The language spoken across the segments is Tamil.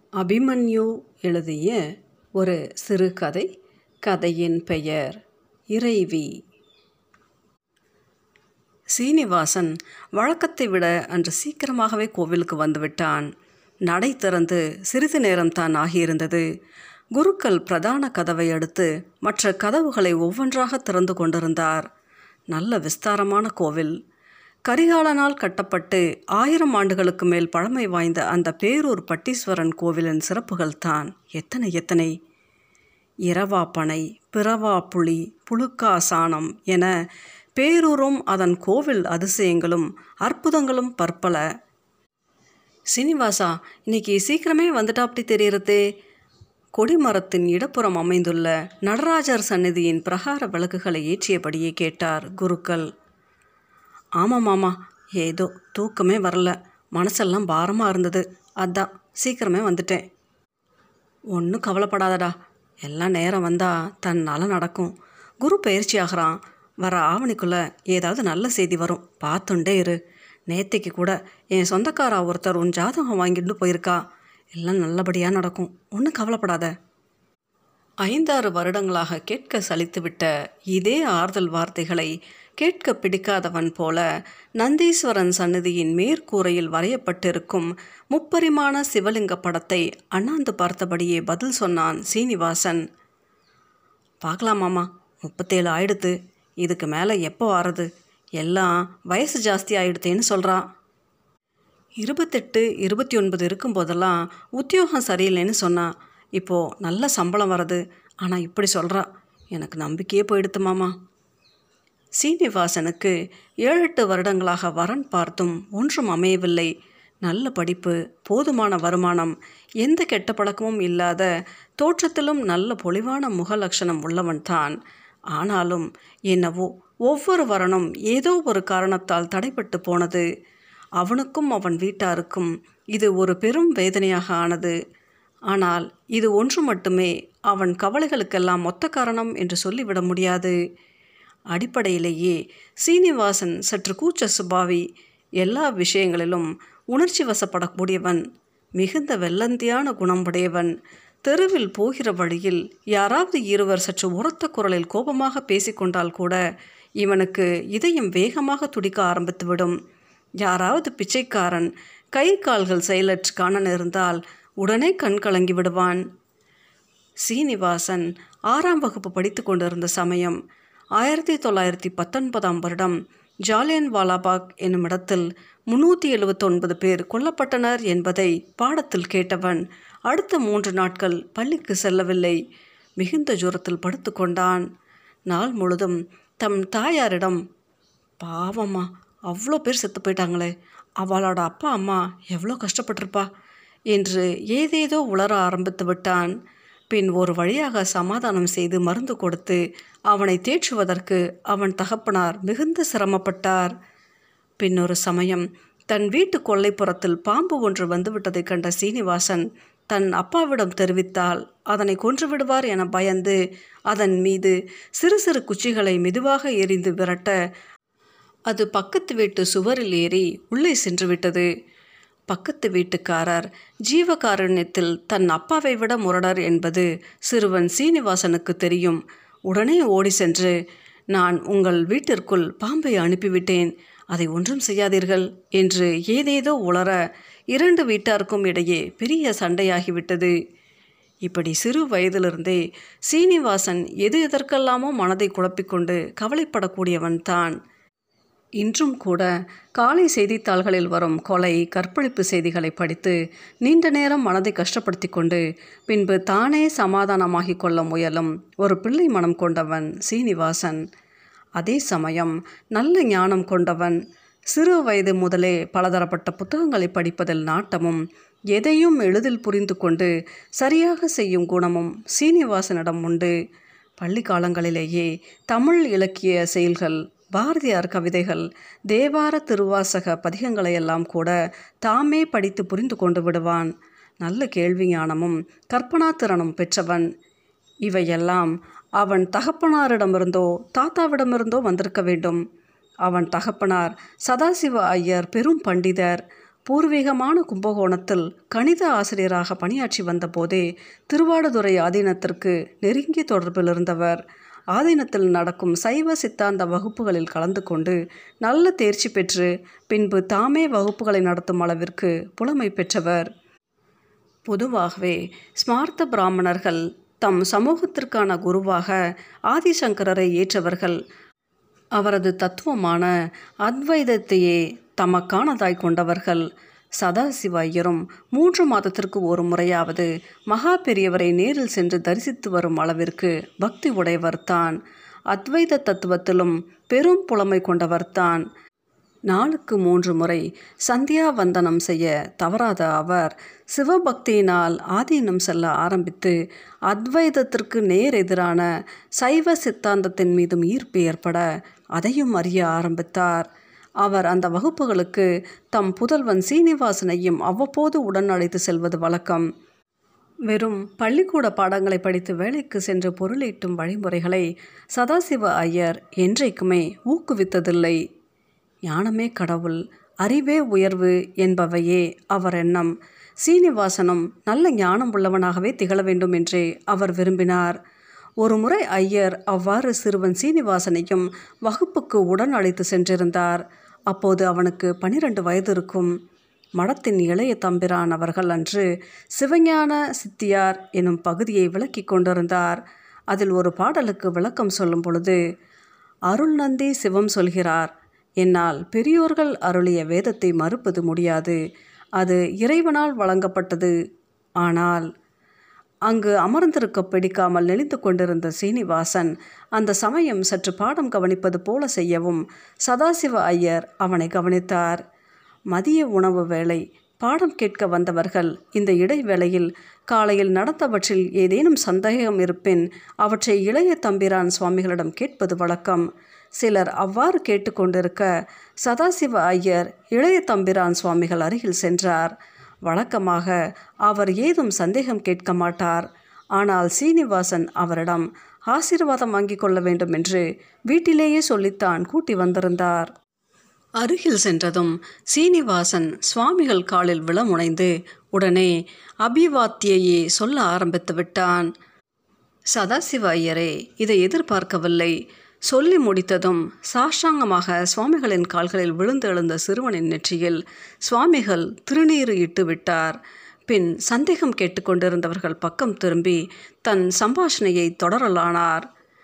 அபிமன்யு எழுதிய ஒரு சிறுகதை கதையின் பெயர் இறைவி சீனிவாசன் வழக்கத்தை விட அன்று சீக்கிரமாகவே கோவிலுக்கு வந்துவிட்டான் நடை திறந்து சிறிது நேரம்தான் ஆகியிருந்தது குருக்கள் பிரதான கதவை அடுத்து மற்ற கதவுகளை ஒவ்வொன்றாக திறந்து கொண்டிருந்தார் நல்ல விஸ்தாரமான கோவில் கரிகாலனால் கட்டப்பட்டு ஆயிரம் ஆண்டுகளுக்கு மேல் பழமை வாய்ந்த அந்த பேரூர் பட்டீஸ்வரன் கோவிலின் சிறப்புகள் தான் எத்தனை எத்தனை இரவா பனை பிறவா புலி புழுக்கா சாணம் என பேரூரும் அதன் கோவில் அதிசயங்களும் அற்புதங்களும் பற்பல சீனிவாசா இன்னைக்கு சீக்கிரமே வந்துட்டா அப்படி தெரியுறதே கொடிமரத்தின் இடப்புறம் அமைந்துள்ள நடராஜர் சந்நிதியின் பிரகார விளக்குகளை ஏற்றியபடியே கேட்டார் குருக்கள் ஆமாம் மாமா ஏதோ தூக்கமே வரல மனசெல்லாம் பாரமாக இருந்தது அதான் சீக்கிரமே வந்துட்டேன் ஒன்றும் கவலைப்படாதடா எல்லாம் நேரம் வந்தால் தன்னால் நடக்கும் குரு பயிற்சி ஆகிறான் வர ஆவணிக்குள்ளே ஏதாவது நல்ல செய்தி வரும் பார்த்துண்டே இரு நேத்தைக்கு கூட என் சொந்தக்காரா ஒருத்தர் உன் ஜாதகம் வாங்கிட்டு போயிருக்கா எல்லாம் நல்லபடியாக நடக்கும் ஒன்றும் கவலைப்படாத ஐந்தாறு வருடங்களாக கேட்க சலித்துவிட்ட இதே ஆறுதல் வார்த்தைகளை கேட்க பிடிக்காதவன் போல நந்தீஸ்வரன் சந்நிதியின் மேற்கூரையில் வரையப்பட்டிருக்கும் முப்பரிமாண சிவலிங்க படத்தை அண்ணாந்து பார்த்தபடியே பதில் சொன்னான் சீனிவாசன் பார்க்கலாம் மாமா முப்பத்தேழு ஆயிடுத்து இதுக்கு மேலே எப்போ ஆறுது எல்லாம் வயசு ஜாஸ்தி ஆயிடுத்தேன்னு சொல்கிறா இருபத்தெட்டு இருபத்தி ஒன்பது இருக்கும்போதெல்லாம் உத்தியோகம் சரியில்லைன்னு சொன்னா இப்போது நல்ல சம்பளம் வருது ஆனால் இப்படி சொல்கிறா எனக்கு நம்பிக்கையே போயிடுத்து மாமா சீனிவாசனுக்கு ஏழெட்டு வருடங்களாக வரன் பார்த்தும் ஒன்றும் அமையவில்லை நல்ல படிப்பு போதுமான வருமானம் எந்த கெட்ட பழக்கமும் இல்லாத தோற்றத்திலும் நல்ல பொலிவான முக லட்சணம் உள்ளவன் தான் ஆனாலும் என்னவோ ஒவ்வொரு வரனும் ஏதோ ஒரு காரணத்தால் தடைப்பட்டு போனது அவனுக்கும் அவன் வீட்டாருக்கும் இது ஒரு பெரும் வேதனையாக ஆனது ஆனால் இது ஒன்று மட்டுமே அவன் கவலைகளுக்கெல்லாம் மொத்த காரணம் என்று சொல்லிவிட முடியாது அடிப்படையிலேயே சீனிவாசன் சற்று கூச்ச சுபாவி எல்லா விஷயங்களிலும் உணர்ச்சி வசப்படக்கூடியவன் மிகுந்த வெள்ளந்தியான குணமுடையவன் தெருவில் போகிற வழியில் யாராவது இருவர் சற்று உரத்த குரலில் கோபமாக பேசிக்கொண்டால் கூட இவனுக்கு இதயம் வேகமாக துடிக்க ஆரம்பித்துவிடும் யாராவது பிச்சைக்காரன் கை கால்கள் செயலற்று காண நேர்ந்தால் உடனே கண் கலங்கி விடுவான் சீனிவாசன் ஆறாம் வகுப்பு படித்து கொண்டிருந்த சமயம் ஆயிரத்தி தொள்ளாயிரத்தி பத்தொன்பதாம் வருடம் ஜாலியன் வாலாபாக் என்னும் இடத்தில் முன்னூற்றி எழுபத்தொன்பது பேர் கொல்லப்பட்டனர் என்பதை பாடத்தில் கேட்டவன் அடுத்த மூன்று நாட்கள் பள்ளிக்கு செல்லவில்லை மிகுந்த ஜூரத்தில் படுத்து கொண்டான் நாள் முழுதும் தம் தாயாரிடம் பாவம்மா அவ்வளோ பேர் செத்து போயிட்டாங்களே அவளோட அப்பா அம்மா எவ்வளோ கஷ்டப்பட்டிருப்பா என்று ஏதேதோ உளர ஆரம்பித்து விட்டான் பின் ஒரு வழியாக சமாதானம் செய்து மருந்து கொடுத்து அவனை தேற்றுவதற்கு அவன் தகப்பனார் மிகுந்த சிரமப்பட்டார் பின்னொரு சமயம் தன் வீட்டு கொல்லைப்புறத்தில் பாம்பு ஒன்று வந்துவிட்டதை கண்ட சீனிவாசன் தன் அப்பாவிடம் தெரிவித்தால் அதனை கொன்று விடுவார் என பயந்து அதன் மீது சிறு சிறு குச்சிகளை மெதுவாக எரிந்து விரட்ட அது பக்கத்து வீட்டு சுவரில் ஏறி உள்ளே சென்று விட்டது பக்கத்து வீட்டுக்காரர் ஜீவகாருண்யத்தில் தன் அப்பாவை விட முரடர் என்பது சிறுவன் சீனிவாசனுக்கு தெரியும் உடனே ஓடி சென்று நான் உங்கள் வீட்டிற்குள் பாம்பை அனுப்பிவிட்டேன் அதை ஒன்றும் செய்யாதீர்கள் என்று ஏதேதோ உளர இரண்டு வீட்டாருக்கும் இடையே பெரிய சண்டையாகிவிட்டது இப்படி சிறு வயதிலிருந்தே சீனிவாசன் எது எதற்கெல்லாமோ மனதை குழப்பிக்கொண்டு கவலைப்படக்கூடியவன் தான் இன்றும் கூட காலை செய்தித்தாள்களில் வரும் கொலை கற்பழிப்பு செய்திகளை படித்து நீண்ட நேரம் மனதை கஷ்டப்படுத்தி கொண்டு பின்பு தானே சமாதானமாகி கொள்ள முயலும் ஒரு பிள்ளை மனம் கொண்டவன் சீனிவாசன் அதே சமயம் நல்ல ஞானம் கொண்டவன் சிறு வயது முதலே பலதரப்பட்ட புத்தகங்களை படிப்பதில் நாட்டமும் எதையும் எளிதில் புரிந்து கொண்டு சரியாக செய்யும் குணமும் சீனிவாசனிடம் உண்டு பள்ளி காலங்களிலேயே தமிழ் இலக்கிய செயல்கள் பாரதியார் கவிதைகள் தேவார திருவாசக பதிகங்களையெல்லாம் கூட தாமே படித்து புரிந்து கொண்டு விடுவான் நல்ல கேள்வி ஞானமும் கற்பனாத்திறனும் பெற்றவன் இவையெல்லாம் அவன் தகப்பனாரிடமிருந்தோ தாத்தாவிடமிருந்தோ வந்திருக்க வேண்டும் அவன் தகப்பனார் சதாசிவ ஐயர் பெரும் பண்டிதர் பூர்வீகமான கும்பகோணத்தில் கணித ஆசிரியராக பணியாற்றி வந்தபோதே திருவாடுதுறை ஆதீனத்திற்கு நெருங்கிய தொடர்பில் இருந்தவர் ஆதீனத்தில் நடக்கும் சைவ சித்தாந்த வகுப்புகளில் கலந்து கொண்டு நல்ல தேர்ச்சி பெற்று பின்பு தாமே வகுப்புகளை நடத்தும் அளவிற்கு புலமை பெற்றவர் பொதுவாகவே ஸ்மார்த்த பிராமணர்கள் தம் சமூகத்திற்கான குருவாக ஆதிசங்கரரை ஏற்றவர்கள் அவரது தத்துவமான அத்வைதத்தையே தமக்கானதாய் கொண்டவர்கள் சதாசிவ ஐயரும் மூன்று மாதத்திற்கு ஒரு முறையாவது மகா பெரியவரை நேரில் சென்று தரிசித்து வரும் அளவிற்கு பக்தி உடையவர்தான் அத்வைத தத்துவத்திலும் பெரும் புலமை கொண்டவர்தான் நாளுக்கு மூன்று முறை சந்தியா வந்தனம் செய்ய தவறாத அவர் சிவபக்தியினால் ஆதீனம் செல்ல ஆரம்பித்து அத்வைதத்திற்கு நேர் எதிரான சைவ சித்தாந்தத்தின் மீதும் ஈர்ப்பு ஏற்பட அதையும் அறிய ஆரம்பித்தார் அவர் அந்த வகுப்புகளுக்கு தம் புதல்வன் சீனிவாசனையும் அவ்வப்போது உடன் அழைத்து செல்வது வழக்கம் வெறும் பள்ளிக்கூட பாடங்களை படித்து வேலைக்கு சென்று பொருளீட்டும் வழிமுறைகளை சதாசிவ ஐயர் என்றைக்குமே ஊக்குவித்ததில்லை ஞானமே கடவுள் அறிவே உயர்வு என்பவையே அவர் எண்ணம் சீனிவாசனும் நல்ல ஞானம் உள்ளவனாகவே திகழ வேண்டும் என்றே அவர் விரும்பினார் ஒரு முறை ஐயர் அவ்வாறு சிறுவன் சீனிவாசனையும் வகுப்புக்கு உடன் அழைத்து சென்றிருந்தார் அப்போது அவனுக்கு பனிரெண்டு வயது இருக்கும் மடத்தின் இளைய தம்பிரான் அவர்கள் அன்று சிவஞான சித்தியார் எனும் பகுதியை விளக்கி கொண்டிருந்தார் அதில் ஒரு பாடலுக்கு விளக்கம் சொல்லும் பொழுது அருள் நந்தி சிவம் சொல்கிறார் என்னால் பெரியோர்கள் அருளிய வேதத்தை மறுப்பது முடியாது அது இறைவனால் வழங்கப்பட்டது ஆனால் அங்கு அமர்ந்திருக்க பிடிக்காமல் நெளிந்து கொண்டிருந்த சீனிவாசன் அந்த சமயம் சற்று பாடம் கவனிப்பது போல செய்யவும் சதாசிவ ஐயர் அவனை கவனித்தார் மதிய உணவு வேளை பாடம் கேட்க வந்தவர்கள் இந்த இடைவேளையில் காலையில் நடந்தவற்றில் ஏதேனும் சந்தேகம் இருப்பின் அவற்றை இளைய தம்பிரான் சுவாமிகளிடம் கேட்பது வழக்கம் சிலர் அவ்வாறு கேட்டுக்கொண்டிருக்க சதாசிவ ஐயர் இளைய தம்பிரான் சுவாமிகள் அருகில் சென்றார் வழக்கமாக அவர் ஏதும் சந்தேகம் கேட்க மாட்டார் ஆனால் சீனிவாசன் அவரிடம் ஆசீர்வாதம் வாங்கிக் கொள்ள வேண்டும் என்று வீட்டிலேயே சொல்லித்தான் கூட்டி வந்திருந்தார் அருகில் சென்றதும் சீனிவாசன் சுவாமிகள் காலில் விழ முனைந்து உடனே அபிவாத்தியையே சொல்ல ஆரம்பித்து விட்டான் சதாசிவ ஐயரே இதை எதிர்பார்க்கவில்லை சொல்லி முடித்ததும் சாஷ்டாங்கமாக சுவாமிகளின் கால்களில் விழுந்து எழுந்த சிறுவனின் நெற்றியில் சுவாமிகள் திருநீறு இட்டு விட்டார் பின் சந்தேகம் கேட்டுக்கொண்டிருந்தவர்கள் பக்கம் திரும்பி தன் சம்பாஷணையை தொடரலானார்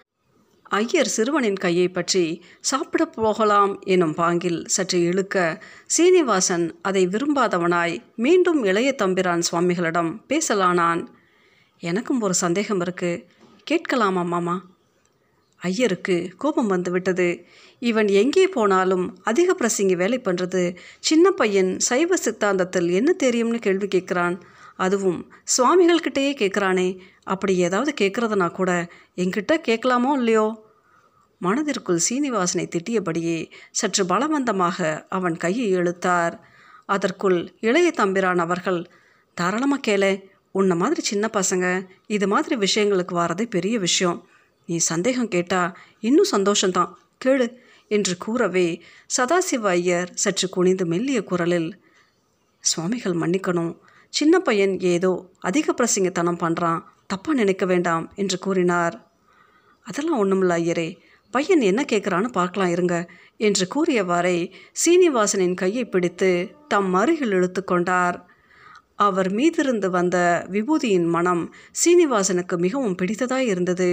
ஐயர் சிறுவனின் கையை பற்றி சாப்பிட போகலாம் எனும் பாங்கில் சற்று இழுக்க சீனிவாசன் அதை விரும்பாதவனாய் மீண்டும் இளைய தம்பிரான் சுவாமிகளிடம் பேசலானான் எனக்கும் ஒரு சந்தேகம் இருக்கு கேட்கலாமா மாமா ஐயருக்கு கோபம் வந்துவிட்டது இவன் எங்கே போனாலும் அதிக பிரசங்கி வேலை பண்ணுறது சின்ன பையன் சைவ சித்தாந்தத்தில் என்ன தெரியும்னு கேள்வி கேட்குறான் அதுவும் சுவாமிகள்கிட்டயே கேட்குறானே அப்படி ஏதாவது கேட்குறதுனா கூட என்கிட்ட கேட்கலாமோ இல்லையோ மனதிற்குள் சீனிவாசனை திட்டியபடியே சற்று பலவந்தமாக அவன் கையை இழுத்தார் அதற்குள் இளைய தம்பிரான் அவர்கள் தாராளமாக கேளே உன்னை மாதிரி சின்ன பசங்க இது மாதிரி விஷயங்களுக்கு வாரதே பெரிய விஷயம் நீ சந்தேகம் கேட்டா இன்னும் சந்தோஷந்தான் கேளு என்று கூறவே சதாசிவ ஐயர் சற்று குனிந்து மெல்லிய குரலில் சுவாமிகள் மன்னிக்கணும் சின்ன பையன் ஏதோ அதிக பிரசங்கத்தனம் பண்ணுறான் தப்பாக நினைக்க வேண்டாம் என்று கூறினார் அதெல்லாம் ஒன்றுமில்ல ஐயரே பையன் என்ன கேட்குறான்னு பார்க்கலாம் இருங்க என்று கூறியவாறே சீனிவாசனின் கையை பிடித்து தம் அருகில் இழுத்து கொண்டார் அவர் மீதிருந்து வந்த விபூதியின் மனம் சீனிவாசனுக்கு மிகவும் பிடித்ததாய் இருந்தது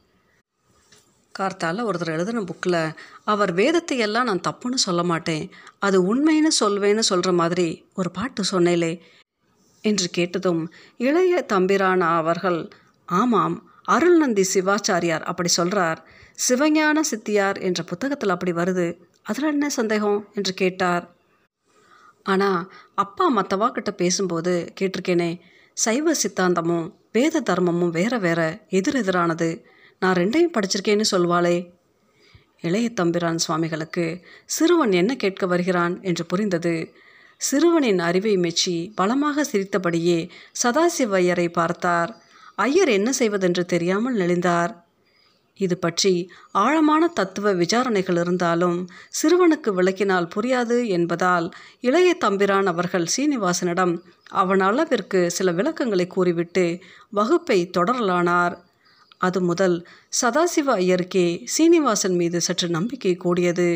கார்த்தால ஒருத்தர் எழுதின புக்கில் அவர் வேதத்தை எல்லாம் நான் தப்புன்னு சொல்ல மாட்டேன் அது உண்மைன்னு சொல்வேன்னு சொல்கிற மாதிரி ஒரு பாட்டு சொன்னேலே என்று கேட்டதும் இளைய தம்பிரான அவர்கள் ஆமாம் அருள்நந்தி சிவாச்சாரியார் அப்படி சொல்கிறார் சிவஞான சித்தியார் என்ற புத்தகத்தில் அப்படி வருது அதில் என்ன சந்தேகம் என்று கேட்டார் ஆனால் அப்பா மற்றவா கிட்ட பேசும்போது கேட்டிருக்கேனே சைவ சித்தாந்தமும் வேத தர்மமும் வேற வேற எதிரெதிரானது நான் ரெண்டையும் படிச்சிருக்கேன்னு சொல்வாளே இளைய தம்பிரான் சுவாமிகளுக்கு சிறுவன் என்ன கேட்க வருகிறான் என்று புரிந்தது சிறுவனின் அறிவை மெச்சி பலமாக சிரித்தபடியே சதாசிவ ஐயரை பார்த்தார் ஐயர் என்ன செய்வதென்று தெரியாமல் நெளிந்தார் இது பற்றி ஆழமான தத்துவ விசாரணைகள் இருந்தாலும் சிறுவனுக்கு விளக்கினால் புரியாது என்பதால் இளைய தம்பிரான் அவர்கள் சீனிவாசனிடம் அவன் அளவிற்கு சில விளக்கங்களை கூறிவிட்டு வகுப்பை தொடரலானார் அது முதல் சதாசிவ ஐயருக்கே சீனிவாசன் மீது சற்று நம்பிக்கை கூடியது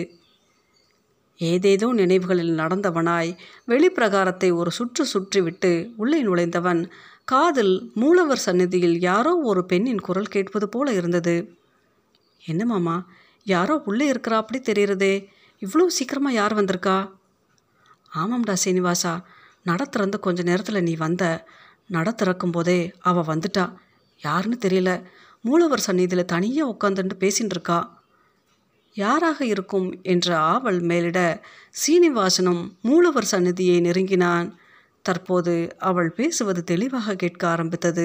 ஏதேதோ நினைவுகளில் நடந்தவனாய் வெளிப்பிரகாரத்தை ஒரு சுற்று சுற்றிவிட்டு உள்ளே நுழைந்தவன் காதில் மூலவர் சந்நிதியில் யாரோ ஒரு பெண்ணின் குரல் கேட்பது போல இருந்தது என்ன மாமா யாரோ உள்ளே இருக்கிறா அப்படி தெரியுறதே இவ்வளோ சீக்கிரமாக யார் வந்திருக்கா ஆமாம்டா சீனிவாசா நட திறந்து கொஞ்ச நேரத்தில் நீ வந்த நட திறக்கும் போதே அவள் வந்துட்டா யாருன்னு தெரியல மூலவர் சந்நிதியில் தனியாக உட்காந்துட்டு பேசின்னு இருக்கா யாராக இருக்கும் என்ற ஆவல் மேலிட சீனிவாசனும் மூலவர் சந்நிதியை நெருங்கினான் தற்போது அவள் பேசுவது தெளிவாக கேட்க ஆரம்பித்தது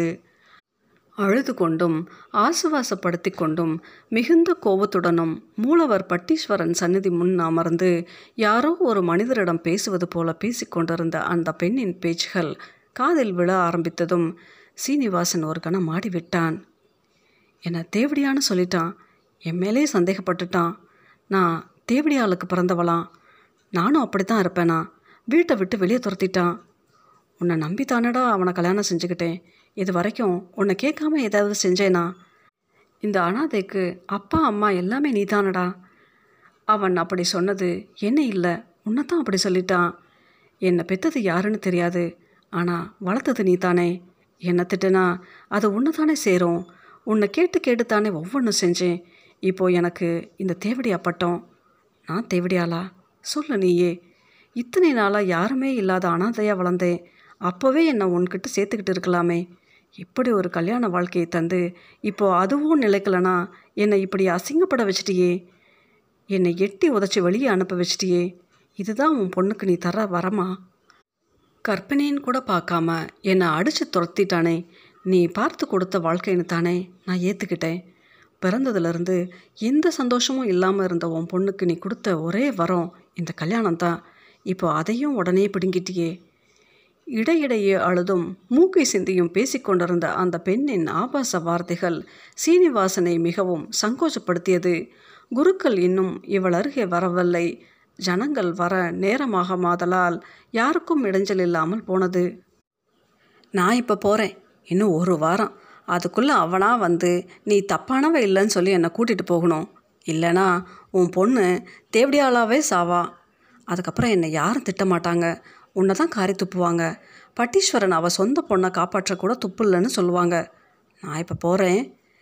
அழுது கொண்டும் ஆசுவாசப்படுத்தி கொண்டும் மிகுந்த கோபத்துடனும் மூலவர் பட்டீஸ்வரன் சந்நிதி முன் அமர்ந்து யாரோ ஒரு மனிதரிடம் பேசுவது போல பேசிக்கொண்டிருந்த அந்த பெண்ணின் பேச்சுகள் காதில் விழ ஆரம்பித்ததும் சீனிவாசன் ஒரு கணம் மாடிவிட்டான் என்னை தேவடியான்னு சொல்லிட்டான் என் மேலே சந்தேகப்பட்டுட்டான் நான் தேவடியாளுக்கு பிறந்தவளாம் நானும் அப்படி தான் இருப்பேனா வீட்டை விட்டு வெளியே துரத்திட்டான் உன்னை நம்பித்தானடா அவனை கல்யாணம் செஞ்சுக்கிட்டேன் இது வரைக்கும் உன்னை கேட்காம ஏதாவது செஞ்சேனா இந்த அனாதைக்கு அப்பா அம்மா எல்லாமே நீதானடா அவன் அப்படி சொன்னது என்ன இல்லை உன்னை தான் அப்படி சொல்லிட்டான் என்னை பெத்தது யாருன்னு தெரியாது ஆனால் வளர்த்தது நீ தானே என்னை திட்டுனா அது உன்னை தானே சேரும் உன்னை கேட்டு கேட்டு தானே ஒவ்வொன்றும் செஞ்சேன் இப்போ எனக்கு இந்த தேவடியா பட்டம் நான் தேவடியாளா சொல்லு நீயே இத்தனை நாளாக யாருமே இல்லாத அனாதையாக வளர்ந்தேன் அப்போவே என்னை உன்கிட்ட சேர்த்துக்கிட்டு இருக்கலாமே இப்படி ஒரு கல்யாண வாழ்க்கையை தந்து இப்போ அதுவும் நிலைக்கலனா என்னை இப்படி அசிங்கப்பட வச்சிட்டியே என்னை எட்டி உதச்சி வெளியே அனுப்ப வச்சிட்டியே இதுதான் உன் பொண்ணுக்கு நீ தர வரமா கற்பனைன்னு கூட பார்க்காம என்னை அடித்து துரத்திட்டானே நீ பார்த்து கொடுத்த வாழ்க்கைன்னு தானே நான் ஏற்றுக்கிட்டேன் பிறந்ததுலேருந்து எந்த சந்தோஷமும் இல்லாமல் இருந்த உன் பொண்ணுக்கு நீ கொடுத்த ஒரே வரம் இந்த கல்யாணம் தான் இப்போ அதையும் உடனே பிடுங்கிட்டியே இடையிடையே அழுதும் மூக்கை சிந்தியும் பேசிக்கொண்டிருந்த அந்த பெண்ணின் ஆபாச வார்த்தைகள் சீனிவாசனை மிகவும் சங்கோச்சப்படுத்தியது குருக்கள் இன்னும் இவள் அருகே வரவில்லை ஜனங்கள் வர நேரமாக மாதலால் யாருக்கும் இடைஞ்சல் இல்லாமல் போனது நான் இப்போ போகிறேன் இன்னும் ஒரு வாரம் அதுக்குள்ளே அவனா வந்து நீ தப்பானவ இல்லைன்னு சொல்லி என்னை கூட்டிகிட்டு போகணும் இல்லைனா உன் பொண்ணு தேவடியாளாவே சாவா அதுக்கப்புறம் என்னை யாரும் திட்டமாட்டாங்க உன்னை தான் காரி துப்புவாங்க பட்டீஸ்வரன் அவள் சொந்த பொண்ணை காப்பாற்றக்கூட துப்பு இல்லைன்னு சொல்லுவாங்க நான் இப்போ போகிறேன்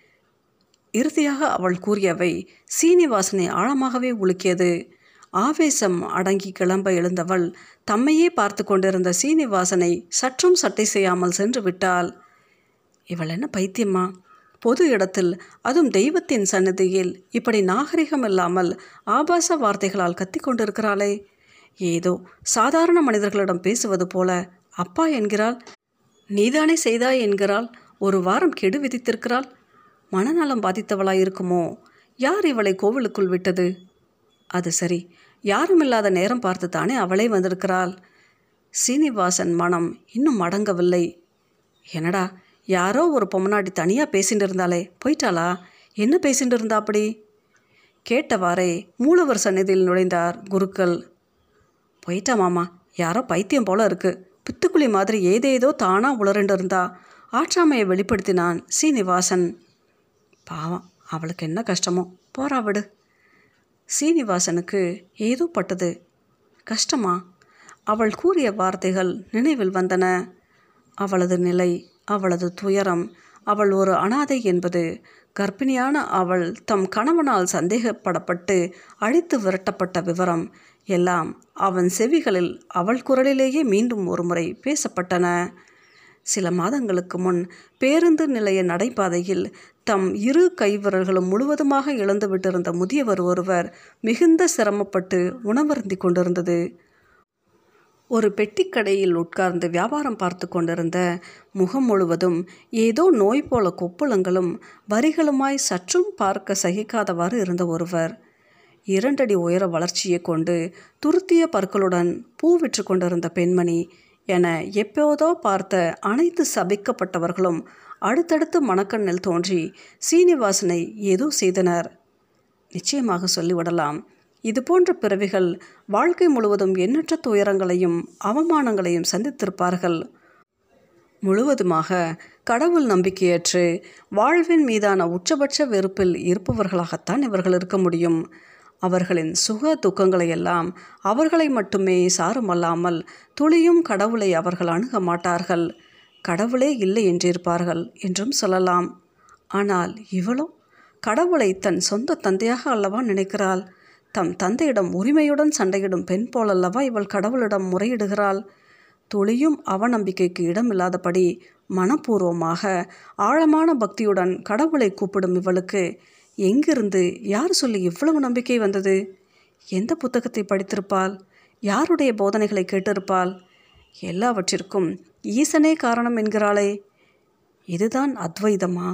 இறுதியாக அவள் கூறியவை சீனிவாசனை ஆழமாகவே உலுக்கியது ஆவேசம் அடங்கி கிளம்ப எழுந்தவள் தம்மையே பார்த்து கொண்டிருந்த சீனிவாசனை சற்றும் சட்டை செய்யாமல் சென்று விட்டாள் இவள் என்ன பைத்தியமா பொது இடத்தில் அதுவும் தெய்வத்தின் சன்னதியில் இப்படி நாகரிகம் இல்லாமல் ஆபாச வார்த்தைகளால் கத்தி கொண்டிருக்கிறாளே ஏதோ சாதாரண மனிதர்களிடம் பேசுவது போல அப்பா என்கிறாள் நீதானே செய்தாய் என்கிறாள் ஒரு வாரம் கெடு விதித்திருக்கிறாள் மனநலம் பாதித்தவளாய் இருக்குமோ யார் இவளை கோவிலுக்குள் விட்டது அது சரி யாருமில்லாத நேரம் பார்த்து தானே அவளே வந்திருக்கிறாள் சீனிவாசன் மனம் இன்னும் அடங்கவில்லை என்னடா யாரோ ஒரு பொம்மனாட்டி தனியாக பேசிட்டு இருந்தாலே போயிட்டாளா என்ன பேசிட்டு இருந்தா அப்படி கேட்டவாறே மூலவர் சந்நிதியில் நுழைந்தார் குருக்கள் போயிட்டா மாமா யாரோ பைத்தியம் போல இருக்கு பித்துக்குழி மாதிரி ஏதேதோ தானா உளறண்டு இருந்தா ஆற்றாமையை வெளிப்படுத்தினான் சீனிவாசன் பாவம் அவளுக்கு என்ன கஷ்டமோ போறா விடு சீனிவாசனுக்கு ஏதோ பட்டது கஷ்டமா அவள் கூறிய வார்த்தைகள் நினைவில் வந்தன அவளது நிலை அவளது துயரம் அவள் ஒரு அனாதை என்பது கர்ப்பிணியான அவள் தம் கணவனால் சந்தேகப்படப்பட்டு அழித்து விரட்டப்பட்ட விவரம் எல்லாம் அவன் செவிகளில் அவள் குரலிலேயே மீண்டும் ஒருமுறை பேசப்பட்டன சில மாதங்களுக்கு முன் பேருந்து நிலைய நடைபாதையில் தம் இரு கைவிரல்களும் முழுவதுமாக இழந்து விட்டிருந்த முதியவர் ஒருவர் மிகுந்த சிரமப்பட்டு உணவருந்தி கொண்டிருந்தது ஒரு பெட்டிக்கடையில் உட்கார்ந்து வியாபாரம் பார்த்து கொண்டிருந்த முகம் முழுவதும் ஏதோ நோய் போல கொப்புளங்களும் வரிகளுமாய் சற்றும் பார்க்க சகிக்காதவாறு இருந்த ஒருவர் இரண்டடி உயர வளர்ச்சியை கொண்டு துருத்திய பற்களுடன் பூ விற்று கொண்டிருந்த பெண்மணி என எப்போதோ பார்த்த அனைத்து சபிக்கப்பட்டவர்களும் அடுத்தடுத்து மணக்கண்ணில் தோன்றி சீனிவாசனை ஏதோ செய்தனர் நிச்சயமாக சொல்லிவிடலாம் இது போன்ற பிறவிகள் வாழ்க்கை முழுவதும் எண்ணற்ற துயரங்களையும் அவமானங்களையும் சந்தித்திருப்பார்கள் முழுவதுமாக கடவுள் நம்பிக்கையற்று வாழ்வின் மீதான உச்சபட்ச வெறுப்பில் இருப்பவர்களாகத்தான் இவர்கள் இருக்க முடியும் அவர்களின் சுக துக்கங்களை எல்லாம் அவர்களை மட்டுமே சாருமல்லாமல் துளியும் கடவுளை அவர்கள் அணுக மாட்டார்கள் கடவுளே இல்லை என்றிருப்பார்கள் என்றும் சொல்லலாம் ஆனால் இவளோ கடவுளை தன் சொந்த தந்தையாக அல்லவா நினைக்கிறாள் தம் தந்தையிடம் உரிமையுடன் சண்டையிடும் பெண் போலல்லவா இவள் கடவுளிடம் முறையிடுகிறாள் துளியும் அவநம்பிக்கைக்கு இடமில்லாதபடி மனப்பூர்வமாக ஆழமான பக்தியுடன் கடவுளை கூப்பிடும் இவளுக்கு எங்கிருந்து யார் சொல்லி இவ்வளவு நம்பிக்கை வந்தது எந்த புத்தகத்தை படித்திருப்பாள் யாருடைய போதனைகளை கேட்டிருப்பாள் எல்லாவற்றிற்கும் ஈசனே காரணம் என்கிறாளே இதுதான் அத்வைதமா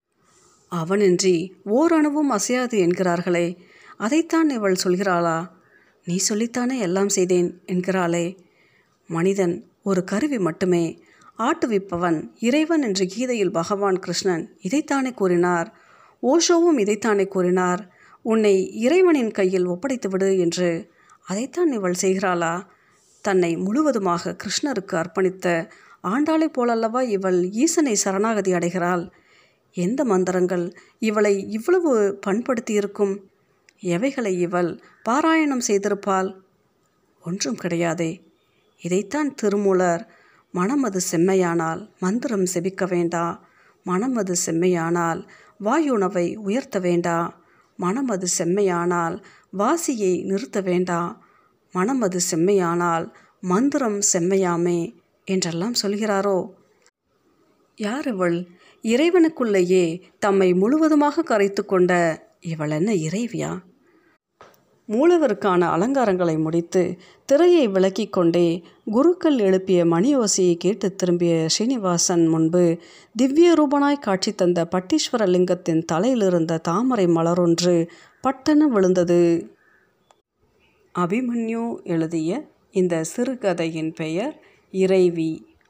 அவனின்றி ஓரணுவும் அசையாது என்கிறார்களே அதைத்தான் இவள் சொல்கிறாளா நீ சொல்லித்தானே எல்லாம் செய்தேன் என்கிறாளே மனிதன் ஒரு கருவி மட்டுமே ஆட்டுவிப்பவன் இறைவன் என்று கீதையில் பகவான் கிருஷ்ணன் இதைத்தானே கூறினார் ஓஷோவும் இதைத்தானே கூறினார் உன்னை இறைவனின் கையில் ஒப்படைத்துவிடு என்று அதைத்தான் இவள் செய்கிறாளா தன்னை முழுவதுமாக கிருஷ்ணருக்கு அர்ப்பணித்த ஆண்டாளை போலல்லவா இவள் ஈசனை சரணாகதி அடைகிறாள் எந்த மந்திரங்கள் இவளை இவ்வளவு பண்படுத்தியிருக்கும் எவைகளை இவள் பாராயணம் செய்திருப்பாள் ஒன்றும் கிடையாதே இதைத்தான் திருமூலர் மனமது செம்மையானால் மந்திரம் செபிக்க வேண்டா மனமது செம்மையானால் வாயுணவை உயர்த்த வேண்டா மனமது செம்மையானால் வாசியை நிறுத்த வேண்டா மனமது செம்மையானால் மந்திரம் செம்மையாமே என்றெல்லாம் சொல்கிறாரோ யார் இவள் இறைவனுக்குள்ளேயே தம்மை முழுவதுமாக கரைத்து கொண்ட இவள் என்ன இறைவியா மூலவருக்கான அலங்காரங்களை முடித்து திரையை விலக்கி கொண்டே குருக்கள் எழுப்பிய மணியோசையை கேட்டு திரும்பிய ஸ்ரீனிவாசன் முன்பு திவ்ய ரூபனாய் காட்சி தந்த பட்டீஸ்வர லிங்கத்தின் தலையிலிருந்த தாமரை மலரொன்று பட்டென விழுந்தது அபிமன்யு எழுதிய இந்த சிறுகதையின் பெயர் இறைவி